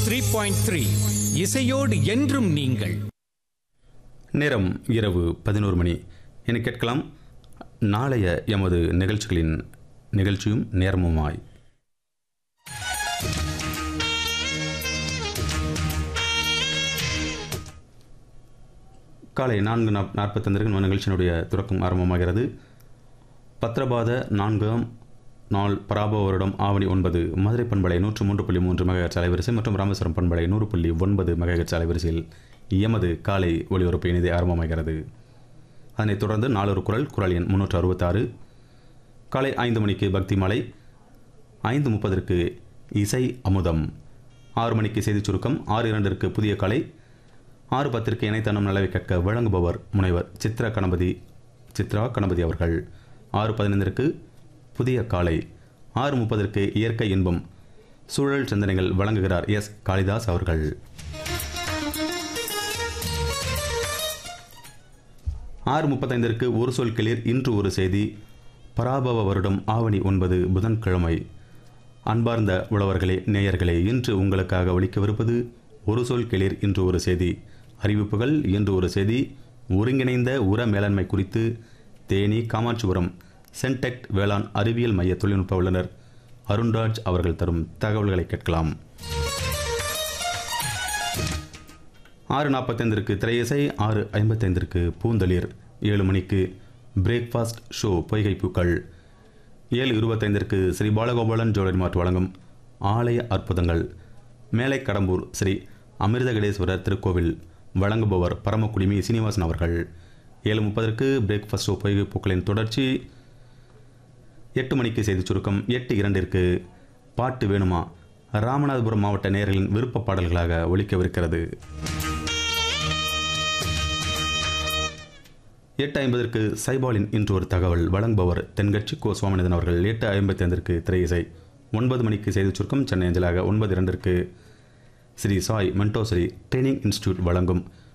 three point three இசையோடு என்றும் நீங்கள் நேரம் இரவு பதினோரு மணி என கேட்கலாம் நாளைய எமது நிகழ்ச்சிகளின் நிகழ்ச்சியும் நேரமுமாய் காலை நான்கு நாப் நாற்பத்தைந்திற்கு நம்ம நிகழ்ச்சியினுடைய துறக்கம் ஆரம்பமாகிறது பத்திரபாத நான்காம் நாள் பராப வருடம் ஆவணி ஒன்பது மதுரை பண்பலை நூற்று மூன்று புள்ளி மூன்று மெகாஹெர்ட்ஸ் அலைவரிசை மற்றும் ராமேஸ்வரம் பண்பலை நூறு புள்ளி ஒன்பது மெகாஹெர்ட்ஸ் அலைவரிசையில் எமது காலை ஒளிபரப்பு இனிதே ஆரம்பமாகிறது அதனைத் தொடர்ந்து நாளொரு குரல் குரல் எண் முன்னூற்று அறுபத்தாறு காலை ஐந்து மணிக்கு பக்தி மாலை ஐந்து முப்பதற்கு இசை அமுதம் ஆறு மணிக்கு செய்திச் சுருக்கம் ஆறு இரண்டிற்கு புதிய கலை ஆறு பத்திற்கு இணைத்தனம் நலவை கேட்க வழங்குபவர் முனைவர் சித்ரா கணபதி சித்ரா கணபதி அவர்கள் ஆறு பதினைந்திற்கு புதிய காலை ஆறு முப்பதற்கு இயற்கை இன்பம் சூழல் சிந்தனைகள் வழங்குகிறார் எஸ் காளிதாஸ் அவர்கள் ஆறு முப்பத்தைந்திற்கு ஒரு சொல் கிளிர் இன்று ஒரு செய்தி பராபவ வருடம் ஆவணி ஒன்பது புதன்கிழமை அன்பார்ந்த உழவர்களே நேயர்களே இன்று உங்களுக்காக ஒழிக்கவிருப்பது ஒரு சொல் கிளிர் இன்று ஒரு செய்தி அறிவிப்புகள் இன்று ஒரு செய்தி ஒருங்கிணைந்த உர மேலாண்மை குறித்து தேனி காமாட்சிபுரம் சென்டெக்ட் வேளாண் அறிவியல் மைய தொழில்நுட்ப வல்லுநர் அருண்ராஜ் அவர்கள் தரும் தகவல்களை கேட்கலாம் ஆறு நாற்பத்தைந்திற்கு திரையிசை ஆறு ஐம்பத்தைந்திற்கு பூந்தளிர் ஏழு மணிக்கு பிரேக்ஃபாஸ்ட் ஷோ பொய்கை பூக்கள் ஏழு இருபத்தைந்திற்கு ஸ்ரீ பாலகோபாலன் ஜோலரி மார்ட் வழங்கும் ஆலய அற்புதங்கள் மேலை கடம்பூர் ஸ்ரீ அமிர்தகடேஸ்வரர் திருக்கோவில் வழங்குபவர் பரமக்குடிமி சீனிவாசன் அவர்கள் ஏழு முப்பதற்கு பிரேக்ஃபாஸ்ட் ஷோ பொய்கை பூக்களின் தொடர்ச்சி எட்டு மணிக்கு செய்திச் சுருக்கம் எட்டு இரண்டிற்கு பாட்டு வேணுமா ராமநாதபுரம் மாவட்ட நேயர்களின் விருப்ப பாடல்களாக ஒலிக்கவிருக்கிறது எட்டு ஐம்பதற்கு சைபாலின் இன்று ஒரு தகவல் வழங்குபவர் தென்கட்சி கோ சுவாமிநாதன் அவர்கள் எட்டு ஐம்பத்தி ஐந்திற்கு திரை இசை ஒன்பது மணிக்கு செய்திச் சுருக்கம் சென்னை அஞ்சலாக ஒன்பது இரண்டிற்கு ஸ்ரீ சாய் மென்டோஸ்ரீ ட்ரைனிங் இன்ஸ்டிடியூட் வழங்கும்